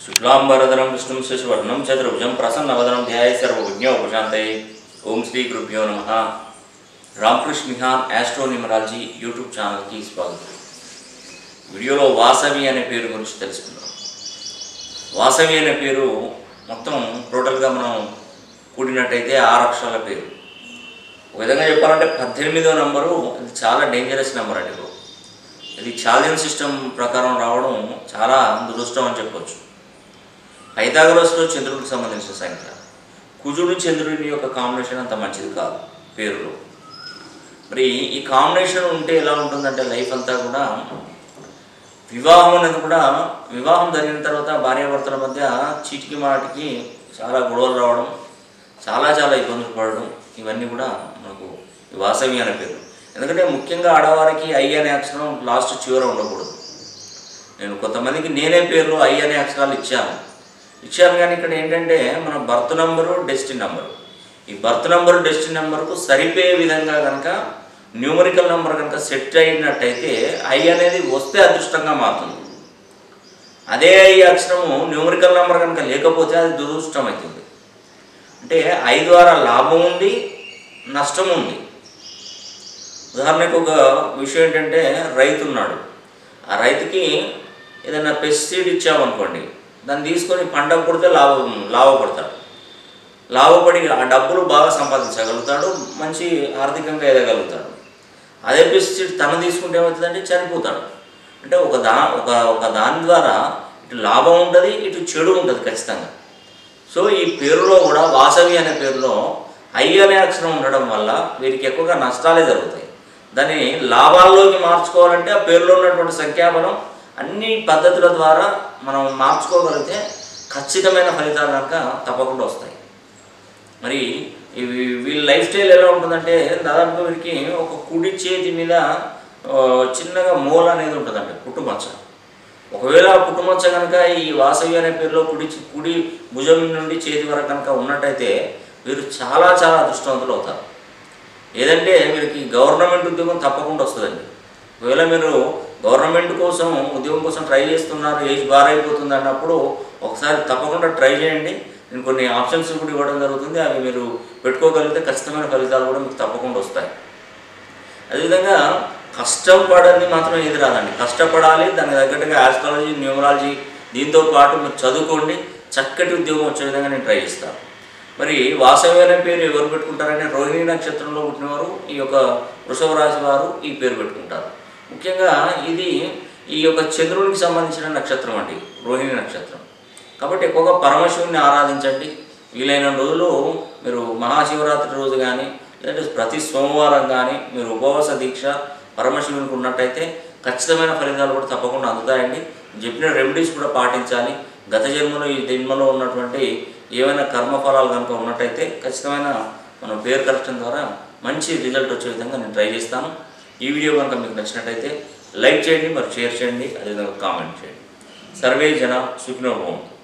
శుక్లాంబరధరం విష్ణుం శశివర్ణం చతుర్భుజం ప్రసన్నవదనం ధ్యాయ సర్వజ్ఞోపశాంతయే ఓం శ్రీ గురుభ్యో నమ రామకృష్ణ మిహాన్ యాస్ట్రో న్యూమరాలజీ యూట్యూబ్ ఛానల్కి స్వాగతం వీడియోలో వాసవి అనే పేరు గురించి తెలుసుకుందాం వాసవి అనే పేరు మొత్తం టోటల్గా మనం కూడినట్టయితే ఆరు అక్షరాల పేరు ఒక విధంగా చెప్పాలంటే పద్దెనిమిదో నంబరు ఇది చాలా డేంజరస్ నెంబర్ అండి ఇది. ఇది చాలియన్ సిస్టమ్ ప్రకారం రావడం చాలా దురదృష్టం అని చెప్పొచ్చు పైథాగరస్లో చంద్రుడికి సంబంధించిన సంఖ్య కుజుడు చంద్రుడి యొక్క కాంబినేషన్ అంత మంచిది కాదు పేరులో మరి ఈ కాంబినేషన్ ఉంటే ఎలా ఉంటుందంటే లైఫ్ అంతా కూడా వివాహం అనేది కూడా వివాహం జరిగిన తర్వాత భార్యాభర్తల మధ్య చీటికి మాటికి చాలా గొడవలు రావడం చాలా చాలా ఇబ్బందులు పడడం ఇవన్నీ కూడా మనకు ఈ వాసవి అనే పేరు ఎందుకంటే ముఖ్యంగా ఆడవారికి ఐ అనే అక్షరం లాస్ట్ చివర ఉండకూడదు నేను కొంతమందికి నేనే పేర్లు ఐ అనే అక్షరాలు ఇచ్చాను ఇచ్చాను కానీ ఇక్కడ ఏంటంటే మన బర్త్ నంబరు డెస్టిన్ నంబరు ఈ బర్త్ నంబరు డెస్టిన్ నెంబర్కు సరిపోయే విధంగా కనుక న్యూమరికల్ నెంబర్ కనుక సెట్ అయినట్టయితే ఐ అనేది వస్తే అదృష్టంగా మారుతుంది అదే ఐ అక్షరము న్యూమరికల్ నెంబర్ కనుక లేకపోతే అది దురదృష్టం అవుతుంది అంటే ఐ ద్వారా లాభం ఉంది నష్టం ఉంది ఉదాహరణకు ఒక విషయం ఏంటంటే రైతు ఉన్నాడు ఆ రైతుకి ఏదైనా పెస్టిసైడ్ ఇచ్చామనుకోండి దాన్ని తీసుకొని పంట కొడితే లాభం లాభపడతాడు లాభపడి ఆ డబ్బులు బాగా సంపాదించగలుగుతాడు మంచి ఆర్థికంగా ఎదగలుగుతాడు అదే పెస్టిసైడ్ తను తీసుకుంటే ఏమవుతుందంటే చనిపోతాడు అంటే ఒక దా ఒక ఒక దాని ద్వారా ఇటు లాభం ఉంటుంది ఇటు చెడు ఉంటుంది ఖచ్చితంగా సో ఈ పేరులో కూడా వాసవి అనే పేరులో ఐ అనే అక్షరం ఉండడం వల్ల వీరికి ఎక్కువగా నష్టాలే జరుగుతాయి దాన్ని లాభాల్లోకి మార్చుకోవాలంటే ఆ పేరులో ఉన్నటువంటి సంఖ్యాబలం అన్ని పద్ధతుల ద్వారా మనం మార్చుకోగలిగితే ఖచ్చితమైన ఫలితాలు కనుక తప్పకుండా వస్తాయి మరి ఇవి వీళ్ళ లైఫ్ స్టైల్ ఎలా ఉంటుందంటే దాదాపుగా వీరికి ఒక కుడి చేతి మీద ఆ, చిన్నగా మూల అనేది ఉంటుందండి పుట్టుమచ్చ ఒకవేళ ఆ పుట్టుమచ్చ కనుక ఈ వాసవి అనే పేరులో కుడి చి- కుడి భుజం నుండి చేతి వరకు కనుక ఉన్నట్టయితే వీరు చాలా చాలా అదృష్టవంతులు అవుతారు ఏదంటే వీరికి గవర్నమెంట్ ఉద్యోగం తప్పకుండా వస్తుందండి ఒకవేళ మీరు గవర్నమెంట్ కోసం ఉద్యోగం కోసం ట్రై చేస్తున్నారు ఏజ్ బార్ అయిపోతుంది అన్నప్పుడు ఒకసారి తప్పకుండా ట్రై చేయండి నేను కొన్ని ఆప్షన్స్ కూడా ఇవ్వడం జరుగుతుంది అవి మీరు పెట్టుకోగలిగితే ఖచ్చితమైన ఫలితాలు కూడా మీకు తప్పకుండా వస్తాయి అదేవిధంగా కష్టపడని మాత్రం ఏది రాదండి కష్టపడాలి దానికి తగ్గట్టుగా ఆస్ట్రాలజీ న్యూమరాలజీ దీంతో పాటు మీరు చదువుకోండి చక్కటి ఉద్యోగం వచ్చే విధంగా నేను ట్రై చేస్తాను మరి వాసవి అనే పేరు ఎవరు పెట్టుకుంటారంటే రోహిణి నక్షత్రంలో పుట్టినవారు ఈ యొక్క వృషభ రాశి వారు ఈ పేరు పెట్టుకుంటారు ముఖ్యంగా ఇది ఈ యొక్క చంద్రునికి సంబంధించిన నక్షత్రం అండి రోహిణి నక్షత్రం కాబట్టి ఎక్కువగా పరమశివుని ఆరాధించండి వీలైన రోజులు మీరు మహాశివరాత్రి రోజు కానీ లేదంటే ప్రతి సోమవారం కానీ మీరు ఉపవాస దీక్ష పరమశివునికి ఉన్నట్టయితే ఖచ్చితమైన ఫలితాలు కూడా తప్పకుండా అందుతాయండి చెప్పిన రెమెడీస్ కూడా పాటించాలి గత జన్మలో ఈ జన్మలో ఉన్నటువంటి ఏవైనా కర్మఫలాలు కనుక ఉన్నట్టయితే ఖచ్చితమైన మనం పేరు కరెక్షన్ ద్వారా మంచి రిజల్ట్ వచ్చే విధంగా నేను ట్రై చేస్తాను ఈ వీడియో కనుక మీకు నచ్చినట్టయితే లైక్ చేయండి మరి షేర్ చేయండి అదేవిధంగా కామెంట్ చేయండి సర్వే జన సుఖినోభవం